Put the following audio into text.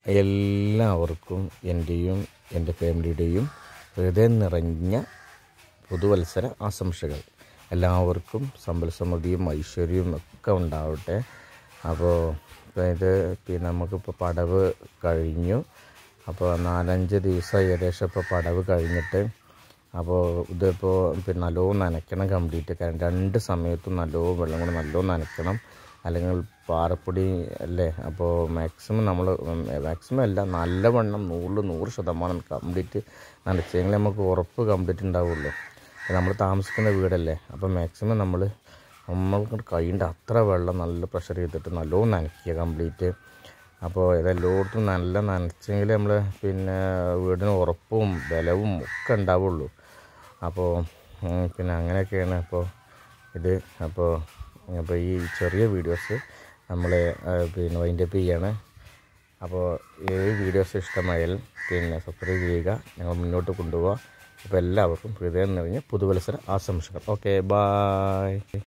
എല്ലാവർക്കും എൻ്റെയും എൻ്റെ ഫാമിലിയുടെയും ഹൃദയം നിറഞ്ഞ പുതുവത്സര ആശംസകൾ എല്ലാവർക്കും സമ്പൽ സമൃദ്ധിയും ഐശ്വര്യവും ഒക്കെ ഉണ്ടാവട്ടെ അപ്പോൾ ഇപ്പോൾ ഇത് പിന്നെ നമുക്കിപ്പോൾ പടവ് കഴിഞ്ഞു അപ്പോൾ നാലഞ്ച് ദിവസം ഏകദേശം ഇപ്പോൾ പടവ് കഴിഞ്ഞിട്ട് അപ്പോൾ ഇതിപ്പോൾ പിന്നെ നല്ലോണം നനയ്ക്കണം കംപ്ലീറ്റ് കാരണം രണ്ട് സമയത്തും നല്ലോണം വെള്ളം കൊണ്ട് നല്ലോണം നനയ്ക്കണം അല്ലെങ്കിൽ പാറപ്പൊടി അല്ലേ അപ്പോൾ മാക്സിമം നമ്മൾ മാക്സിമം അല്ല നല്ലവണ്ണം നൂറിൽ നൂറ് ശതമാനം കംപ്ലീറ്റ് നനച്ചെങ്കിൽ നമുക്ക് ഉറപ്പ് കംപ്ലീറ്റ് ഉണ്ടാവുള്ളൂ നമ്മൾ താമസിക്കുന്ന വീടല്ലേ അപ്പോൾ മാക്സിമം നമ്മൾ നമ്മൾക്ക് കഴിയേണ്ട അത്ര വെള്ളം നല്ല പ്രഷർ ചെയ്തിട്ട് നല്ലോണം നനയ്ക്കുക കംപ്ലീറ്റ് അപ്പോൾ ഇതെല്ലായിടത്തും നല്ല നനച്ചെങ്കിൽ നമ്മൾ പിന്നെ വീടിന് ഉറപ്പും ബലവും ഒക്കെ ഉണ്ടാവുള്ളൂ അപ്പോൾ ഉം, പിന്നെ അങ്ങനെയൊക്കെയാണ് അപ്പോൾ ഇത് അപ്പോൾ അപ്പോൾ ഈ ചെറിയ വീഡിയോസ് നമ്മൾ പിന്നെ വൈൻഡപ്പ് ചെയ്യാണ് അപ്പോൾ ഈ വീഡിയോസ് ഇഷ്ടമായാൽ പിന്നെ സബ്സ്ക്രൈബ് ചെയ്യുക ഞങ്ങൾ മുന്നോട്ട് കൊണ്ടുപോകുക അപ്പോൾ എല്ലാവർക്കും ഹൃദയം നിറഞ്ഞ പുതുവത്സര ആശംസകൾ ഓക്കെ ബായ്